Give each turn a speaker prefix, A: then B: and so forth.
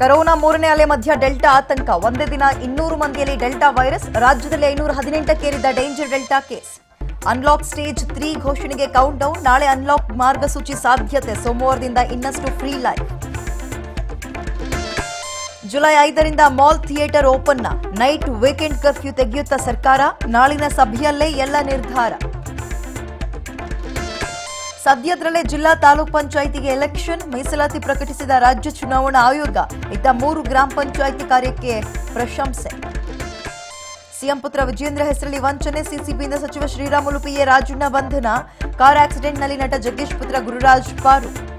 A: corona ಮೂರನೇ ಅಲೆ ಮಧ್ಯ ಡೆಲ್ಟಾ ಆತಂಕ ಒಂದೇ ದಿನ ಇನ್ನೂರು ಮಂದಿಯಲ್ಲಿ ಡೆಲ್ಟಾ ವೈರಸ್ ರಾಜ್ಯದಲ್ಲಿ ಐನೂರ ಹದಿನೆಂಟಕ್ಕೇರಿದ danger delta case unlock stage three ಘೋಷಣೆಗೆ ಕೌಂಟ್ ಡೌನ್ ನಾಳೆ ಅನ್ಲಾಕ್ ಮಾರ್ಗಸೂಚಿ ಸಾಧ್ಯತೆ ಸೋಮವಾರದಿಂದ ಇನ್ನಷ್ಟು ಫ್ರೀ ಲೈಫ್ ಜುಲೈ ಐದರಿಂದ ಮಾಲ್ ಥಿಯೇಟರ್ ಓಪನ್ನ ನೈಟ್ ವೀಕೆಂಡ್ ಕರ್ಫ್ಯೂ ತೆಗೆಯುತ್ತಾ ಸರ್ಕಾರ ನಾಳಿನ ಸಭೆಯಲ್ಲೇ ಎಲ್ಲ ನಿರ್ಧಾರ ಸದ್ಯದಲ್ಲೇ ಜಿಲ್ಲಾ ತಾಲೂಕ್ ಪಂಚಾಯಿತಿಗೆ ಎಲೆಕ್ಷನ್ ಮೀಸಲಾತಿ ಪ್ರಕಟಿಸಿದ ರಾಜ್ಯ ಚುನಾವಣಾ ಆಯೋಗ ಇದ್ದ ಮೂರು ಗ್ರಾಮ ಪಂಚಾಯಿತಿ ಕಾರ್ಯಕ್ಕೆ ಪ್ರಶಂಸೆ ಸಿಎಂ ಪುತ್ರ ವಿಜೇಂದ್ರ ಹೆಸರಲ್ಲಿ ವಂಚನೆ ಸಿಸಿಬಿಯಿಂದ ಸಚಿವ ಶ್ರೀರಾಮುಲು ಪಿಎ ರಾಜಣ್ಣ ಬಂಧನ ಕಾರ್ ಆಕ್ಸಿಡೆಂಟ್ನಲ್ಲಿ ನಟ ಜಗ್ಗೇಶ್ ಪುತ್ರ ಗುರುರಾಜ್ ಪಾರು